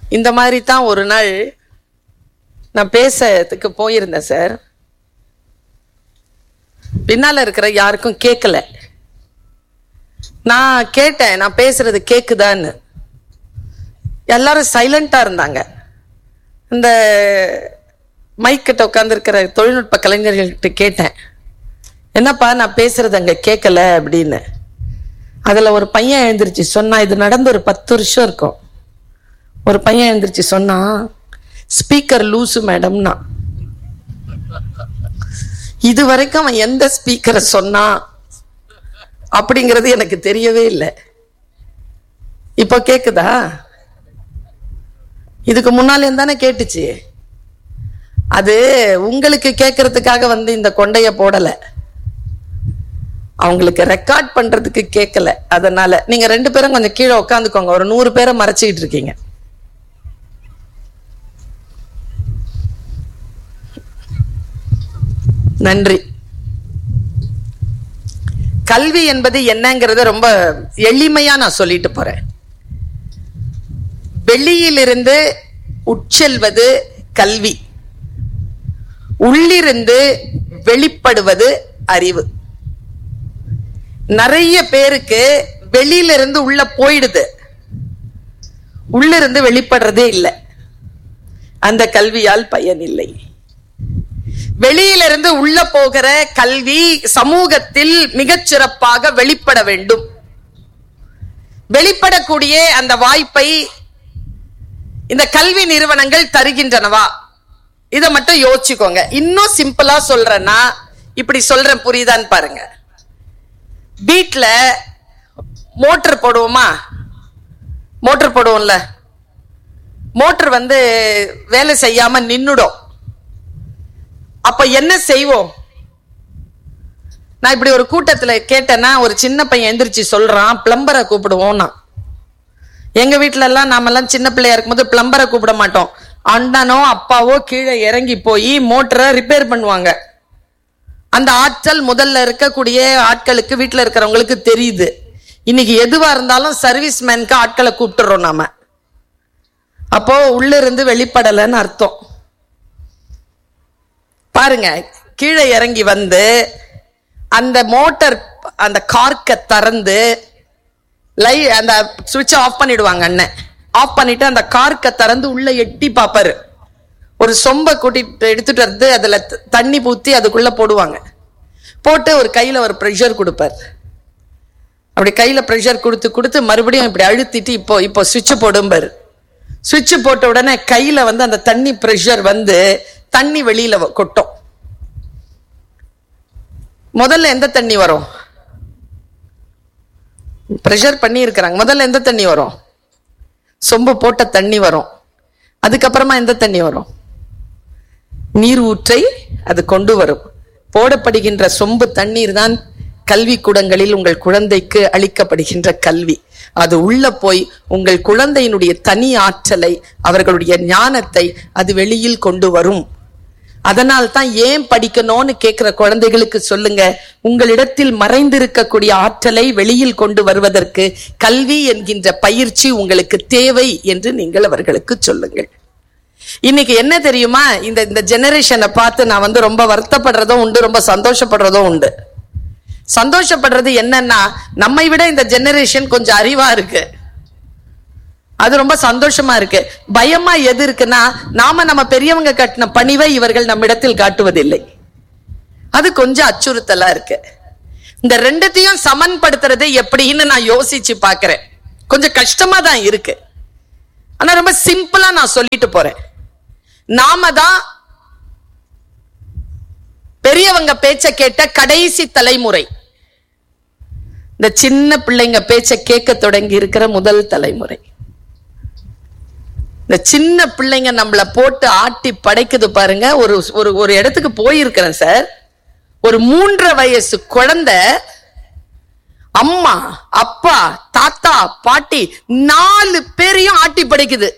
இந்த மாதிரி தான் ஒரு நாள் நான் பேசறதுக்கு போயிருந்தேன் சார் பின்னால இருக்கிற யாருக்கும் கேட்கல நான் கேட்டேன் நான் பேசுறது கேக்குதான்னு எல்லாரும் சைலண்டா இருந்தாங்க இந்த மைக் கிட்ட உட்காந்துருக்கிற தொழில்நுட்ப கலைஞர்கள்கிட்ட கேட்டேன் என்னப்பா நான் பேசுறது அங்க கேட்கல அப்படின்னு அதுல ஒரு பையன் எழுந்திருச்சு சொன்னா இது நடந்து ஒரு பத்து வருஷம் இருக்கும் ஒரு பையன் எழுந்திருச்சு சொன்னா ஸ்பீக்கர் லூசு மேடம்னா இது வரைக்கும் அவன் எந்த ஸ்பீக்கரை சொன்னான் அப்படிங்கிறது எனக்கு தெரியவே இல்லை இப்போ கேக்குதா இதுக்கு முன்னாலே தானே கேட்டுச்சு அது உங்களுக்கு கேட்கறதுக்காக வந்து இந்த கொண்டைய போடல அவங்களுக்கு ரெக்கார்ட் பண்றதுக்கு கேட்கல அதனால நீங்க ரெண்டு பேரும் கொஞ்சம் கீழே உட்காந்துக்கோங்க ஒரு நூறு பேரை மறைச்சிக்கிட்டு இருக்கீங்க நன்றி கல்வி என்பது என்னங்கிறத ரொம்ப எளிமையா நான் சொல்லிட்டு போறேன் வெளியிலிருந்து உட்செல்வது கல்வி உள்ளிருந்து வெளிப்படுவது அறிவு நிறைய பேருக்கு வெளியில இருந்து உள்ள போயிடுது உள்ளிருந்து வெளிப்படுறதே இல்லை அந்த கல்வியால் பயன் இல்லை வெளியிலிருந்து உள்ள போகிற கல்வி சமூகத்தில் மிகச் சிறப்பாக வெளிப்பட வேண்டும் வெளிப்படக்கூடிய அந்த வாய்ப்பை இந்த கல்வி நிறுவனங்கள் தருகின்றனவா இத மட்டும் யோசிச்சுக்கோங்க இன்னும் சிம்பிளா சொல்றேன்னா இப்படி சொல்றேன் புரியுதான்னு பாருங்க வீட்ல மோட்டர் போடுவோமா மோட்டர் போடுவோம்ல மோட்டர் வந்து வேலை செய்யாம நின்னுடும் அப்ப என்ன செய்வோம் நான் இப்படி ஒரு கூட்டத்துல கேட்டேன்னா ஒரு சின்ன பையன் எந்திரிச்சு சொல்றான் பிளம்பரை கூப்பிடுவோம் நான் எங்க வீட்ல எல்லாம் நாமெல்லாம் சின்ன பிள்ளையா இருக்கும்போது பிளம்பரை கூப்பிட மாட்டோம் அண்ணனோ அப்பாவோ கீழே இறங்கி போய் மோட்டரை ரிப்பேர் பண்ணுவாங்க அந்த ஆற்றல் முதல்ல இருக்கக்கூடிய ஆட்களுக்கு வீட்டுல இருக்கிறவங்களுக்கு தெரியுது இன்னைக்கு எதுவா இருந்தாலும் சர்வீஸ் மேனுக்கு ஆட்களை கூப்பிட்டுறோம் நாம அப்போ உள்ள இருந்து வெளிப்படலைன்னு அர்த்தம் பாருங்க கீழே இறங்கி வந்து அந்த மோட்டார் அந்த கார்க்க திறந்து லை அந்த சுவிட்ச் ஆஃப் பண்ணிடுவாங்க அண்ணன் ஆஃப் பண்ணிட்டு அந்த கார்க்க திறந்து உள்ள எட்டி பாப்பாரு ஒரு சொம்ப கூட்டிட்டு எடுத்துட்டு வந்து அதுல த- தண்ணி ஊத்தி அதுக்குள்ள போடுவாங்க போட்டு ஒரு கையில ஒரு ப்ரெஷர் கொடுப்பார் அப்படி கையில ப்ரெஷர் கொடுத்து கொடுத்து மறுபடியும் இப்படி அழுத்திட்டு இப்போ இப்போ சுவிட்ச் போடும்பாரு சுவிட்ச் போட்ட உடனே கையில வந்து அந்த தண்ணி ப்ரெஷர் வந்து தண்ணி வெளியில வ- கொட்டும் முதல்ல எந்த தண்ணி வரும் ப்ரெஷர் பண்ணி இருக்கிறாங்க முதல்ல எந்த தண்ணி வரும் சொம்பு போட்ட தண்ணி வரும் அதுக்கப்புறமா எந்த தண்ணி வரும் நீர் ஊற்றை அது கொண்டு வரும் போடப்படுகின்ற சொம்பு தண்ணீர் தான் கல்வி கூடங்களில் உங்கள் குழந்தைக்கு அளிக்கப்படுகின்ற கல்வி அது உள்ள போய் உங்கள் குழந்தையினுடைய தனி ஆற்றலை அவர்களுடைய ஞானத்தை அது வெளியில் கொண்டு வரும் அதனால் தான் ஏன் படிக்கணும்னு கேட்கிற குழந்தைகளுக்கு சொல்லுங்க உங்களிடத்தில் மறைந்திருக்கக்கூடிய ஆற்றலை வெளியில் கொண்டு வருவதற்கு கல்வி என்கின்ற பயிற்சி உங்களுக்கு தேவை என்று நீங்கள் அவர்களுக்கு சொல்லுங்கள் இன்னைக்கு என்ன தெரியுமா இந்த இந்த ஜெனரேஷனை பார்த்து நான் வந்து ரொம்ப வருத்தப்படுறதும் உண்டு ரொம்ப சந்தோஷப்படுறதும் உண்டு சந்தோஷப்படுறது என்னன்னா நம்மை விட இந்த ஜெனரேஷன் கொஞ்சம் அறிவா இருக்கு அது ரொம்ப சந்தோஷமா இருக்கு பயமா எது இருக்குன்னா நாம நம்ம பெரியவங்க கட்டின பணிவை இவர்கள் நம்மிடத்தில் காட்டுவதில்லை அது கொஞ்சம் அச்சுறுத்தலா இருக்கு இந்த ரெண்டுத்தையும் சமன்படுத்துறது எப்படின்னு நான் யோசிச்சு பார்க்கிறேன் கொஞ்சம் கஷ்டமா தான் இருக்கு ஆனா ரொம்ப சிம்பிளா நான் சொல்லிட்டு போறேன் நாம தான் பெரியவங்க பேச்ச கேட்ட கடைசி தலைமுறை இந்த சின்ன பிள்ளைங்க பேச்ச கேட்க தொடங்கி இருக்கிற முதல் தலைமுறை இந்த சின்ன பிள்ளைங்க நம்மள போட்டு ஆட்டி படைக்குது பாருங்க ஒரு ஒரு ஒரு இடத்துக்கு போயிருக்கிறேன் சார் ஒரு மூன்றரை வயசு குழந்தை அம்மா அப்பா தாத்தா பாட்டி நாலு பேரையும் ஆட்டி படைக்குது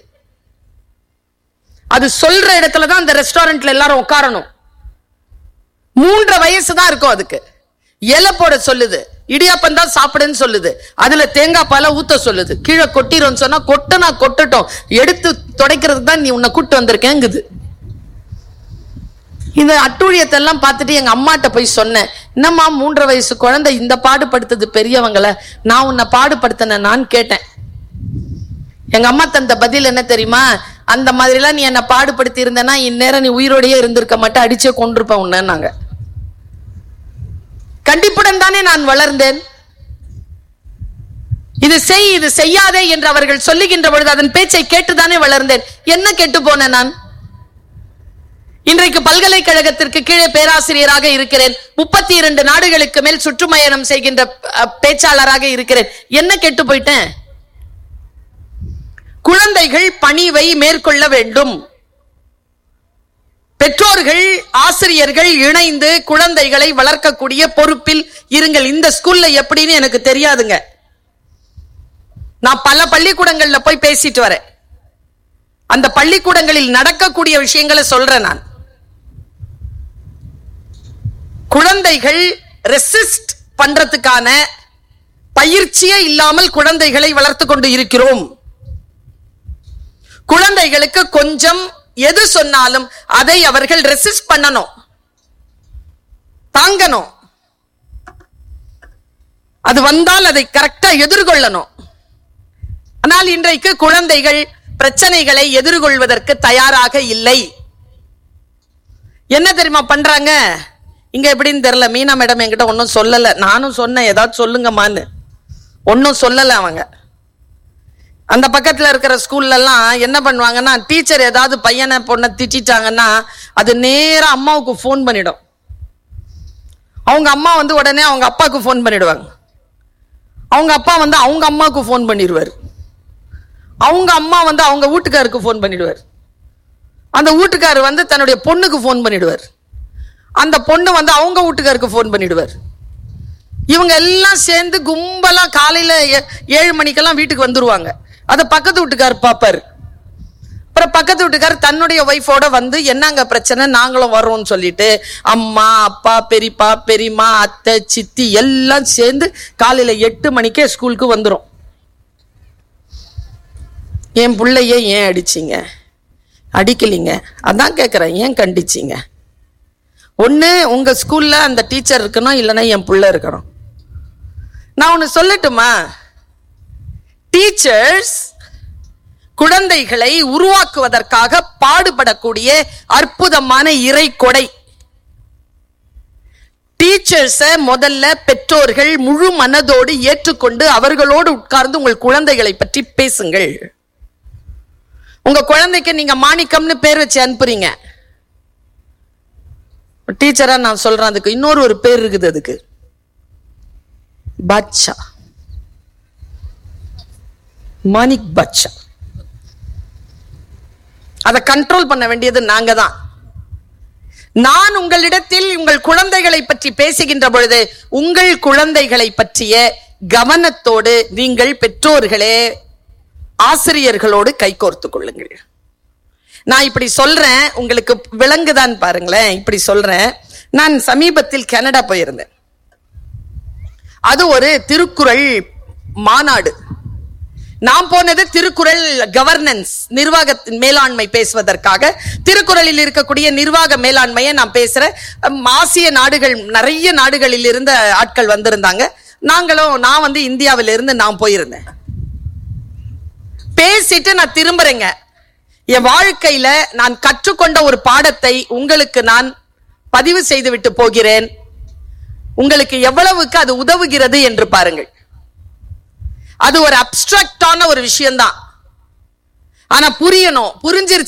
அது சொல்ற இடத்துல தான் அந்த ரெஸ்டாரண்ட்ல எல்லாரும் உட்காரணும் மூன்றரை வயசு தான் இருக்கும் அதுக்கு இலை போட சொல்லுது இடியாப்பம் தான் சாப்பிடுன்னு சொல்லுது அதுல தேங்காய் பாலை ஊத்த சொல்லுது கீழே கொட்டிரும் சொன்னா கொட்டனா கொட்டட்டும் எடுத்து துடைக்கிறதுக்கு தான் நீ உன்னை கூட்டு வந்திருக்கேங்குது இந்த அட்டூழியத்தை எல்லாம் பார்த்துட்டு எங்க அம்மாட்ட போய் சொன்னேன் என்னம்மா மூன்றரை வயசு குழந்தை இந்த பாடுபடுத்துது பெரியவங்கள நான் உன்னை பாடுபடுத்தினேன் நான் கேட்டேன் எங்க அம்மா தந்த பதில் என்ன தெரியுமா அந்த மாதிரிலாம் நீ என்ன பாடுபடுத்தி இருந்தேன்னா இந்நேரம் நீ உயிரோடயே இருந்திருக்க மாட்டே அடிச்சே கொண்டிருப்ப உன்னன்னாங்க கண்டிப்புடன் தானே நான் வளர்ந்தேன் இது செய் இது செய்யாதே என்று அவர்கள் சொல்லுகின்ற பொழுது அதன் பேச்சை கேட்டுதானே வளர்ந்தேன் என்ன கெட்டு போனேன் நான் இன்றைக்கு பல்கலைக்கழகத்திற்கு கீழே பேராசிரியராக இருக்கிறேன் முப்பத்தி இரண்டு நாடுகளுக்கு மேல் சுற்றுமயணம் செய்கின்ற அஹ், பேச்சாளராக இருக்கிறேன் என்ன கெட்டு போயிட்டேன் குழந்தைகள் பணிவை மேற்கொள்ள வேண்டும் பெற்றோர்கள் ஆசிரியர்கள் இணைந்து குழந்தைகளை வளர்க்கக்கூடிய பொறுப்பில் இருங்கள் இந்த ஸ்கூல்ல எப்படின்னு எனக்கு தெரியாதுங்க நான் பல பள்ளிக்கூடங்கள்ல போய் பேசிட்டு வரேன் அந்த பள்ளிக்கூடங்களில் நடக்கக்கூடிய விஷயங்களை சொல்றேன் நான் குழந்தைகள் ரெசிஸ்ட் பண்றதுக்கான பயிற்சியே இல்லாமல் குழந்தைகளை வளர்த்து கொண்டு இருக்கிறோம் குழந்தைகளுக்கு கொஞ்சம் எது சொன்னாலும் அதை அவர்கள் ரெசிஸ்ட் பண்ணணும் தாங்கணும் அது வந்தால் அதை கரெக்டா எதிர்கொள்ளணும் ஆனால் இன்றைக்கு குழந்தைகள் பிரச்சனைகளை எதிர்கொள்வதற்கு தயாராக இல்லை என்ன தெரியுமா பண்றாங்க இங்க எப்படின்னு தெரியல மீனா மேடம் என்கிட்ட ஒன்னும் சொல்லல நானும் சொன்னேன் ஏதாவது சொல்லுங்கம்மான்னு ஒன்னும் சொல்லல அவங்க அந்த பக்கத்துல இருக்கிற ஸ்கூல்ல எல்லாம் என்ன பண்ணுவாங்கன்னா டீச்சர் ஏதாவது பையனை பொண்ணை திட்டிட்டாங்கன்னா அது நேரா அம்மாவுக்கு ஃபோன் பண்ணிடும் அவங்க அம்மா வந்து உடனே அவங்க அப்பாவுக்கு ஃபோன் பண்ணிடுவாங்க அவங்க அப்பா வந்து அவங்க அம்மாவுக்கு ஃபோன் பண்ணிடுவார் அவங்க அம்மா வந்து அவங்க வீட்டுக்காருக்கு ஃபோன் பண்ணிடுவார் அந்த வீட்டுக்காரர் வந்து தன்னுடைய பொண்ணுக்கு ஃபோன் பண்ணிடுவார் அந்த பொண்ணு வந்து அவங்க வீட்டுக்காருக்கு ஃபோன் பண்ணிடுவார் இவங்க எல்லாம் சேர்ந்து கும்பலா காலையில ஏ- ஏழு மணிக்கெல்லாம் வீட்டுக்கு வந்துருவாங்க அதை பக்கத்து வீட்டுக்காரர் பார்ப்பாரு அப்புறம் பக்கத்து வீட்டுக்காரர் தன்னுடைய ஒய்ஃபோட வந்து என்னங்க பிரச்சனை நாங்களும் வரோம்னு சொல்லிட்டு அம்மா அப்பா பெரியப்பா பெரியம்மா அத்தை சித்தி எல்லாம் சேர்ந்து காலையில எட்டு மணிக்கே ஸ்கூலுக்கு வந்துரும் என் பிள்ளைய ஏன் அடிச்சீங்க அடிக்கலிங்க அதான் கேட்குறேன் ஏன் கண்டிச்சீங்க ஒன்று உங்க ஸ்கூல்ல அந்த டீச்சர் இருக்கணும் இல்லைன்னா என் புள்ள இருக்கணும் நான் ஒன்று சொல்லட்டுமா டீச்சர்ஸ் குழந்தைகளை உருவாக்குவதற்காக பாடுபடக்கூடிய அற்புதமான இறை கொடை டீச்சர்ஸ முதல்ல பெற்றோர்கள் முழு மனதோடு ஏற்றுக்கொண்டு அவர்களோடு உட்கார்ந்து உங்கள் குழந்தைகளை பற்றி பேசுங்கள் உங்க குழந்தைக்கு நீங்க மாணிக்கம்னு பேர் வச்சு அனுப்புறீங்க டீச்சரா நான் சொல்றேன் அதுக்கு இன்னொரு ஒரு பேர் இருக்குது அதுக்கு பாட்ஷா மாணிக் பாட்ஷா அதை கண்ட்ரோல் பண்ண வேண்டியது நாங்க தான் நான் உங்களிடத்தில் உங்கள் குழந்தைகளை பற்றி பேசுகின்ற பொழுது உங்கள் குழந்தைகளை பற்றிய கவனத்தோடு நீங்கள் பெற்றோர்களே ஆசிரியர்களோடு கைகோர்த்துக் கொள்ளுங்கள் நான் இப்படி சொல்றேன் உங்களுக்கு விளங்குதான் பாருங்களேன் இப்படி சொல்றேன் நான் சமீபத்தில் கனடா போயிருந்தேன் அது ஒரு திருக்குறள் மாநாடு நான் போனது திருக்குறள் கவர்னன்ஸ் நிர்வாகத்தின் மேலாண்மை பேசுவதற்காக திருக்குறளில் இருக்கக்கூடிய நிர்வாக மேலாண்மையை நான் பேசுறேன் அம், ஆசிய நாடுகள் நிறைய நாடுகளில் இருந்த ஆட்கள் வந்திருந்தாங்க நாங்களும் நான் வந்து இந்தியாவில இருந்து நான் போயிருந்தேன் பேசிட்டு நான் திரும்புறேங்க என் வாழ்க்கையில நான் கற்றுக்கொண்ட ஒரு பாடத்தை உங்களுக்கு நான் பதிவு செய்து விட்டு போகிறேன் உங்களுக்கு எவ்வளவுக்கு அது உதவுகிறது என்று பாருங்கள் அது ஒரு அப்டிராக்டான ஒரு விஷயம்தான் ஆனா புரியணும் புரிஞ்சிருச்சு